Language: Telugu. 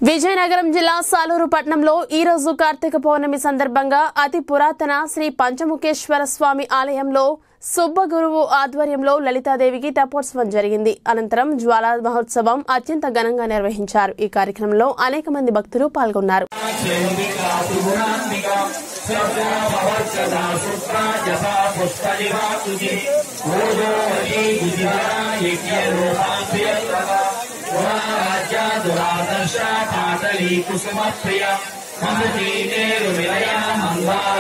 విజయనగరం జిల్లా సాలూరు పట్టణంలో ఈ రోజు కార్తీక పౌర్ణమి సందర్భంగా అతి పురాతన శ్రీ పంచముఖేశ్వర స్వామి ఆలయంలో సుబ్బ గురువు ఆధ్వర్యంలో లలితాదేవికి తెప్పోత్సవం జరిగింది అనంతరం జ్వాలా మహోత్సవం అత్యంత ఘనంగా నిర్వహించారు ఈ కార్యక్రమంలో అనేక మంది భక్తులు పాల్గొన్నారు కుసుమ ప్రియ మహతీ నేరు విలయ మంగా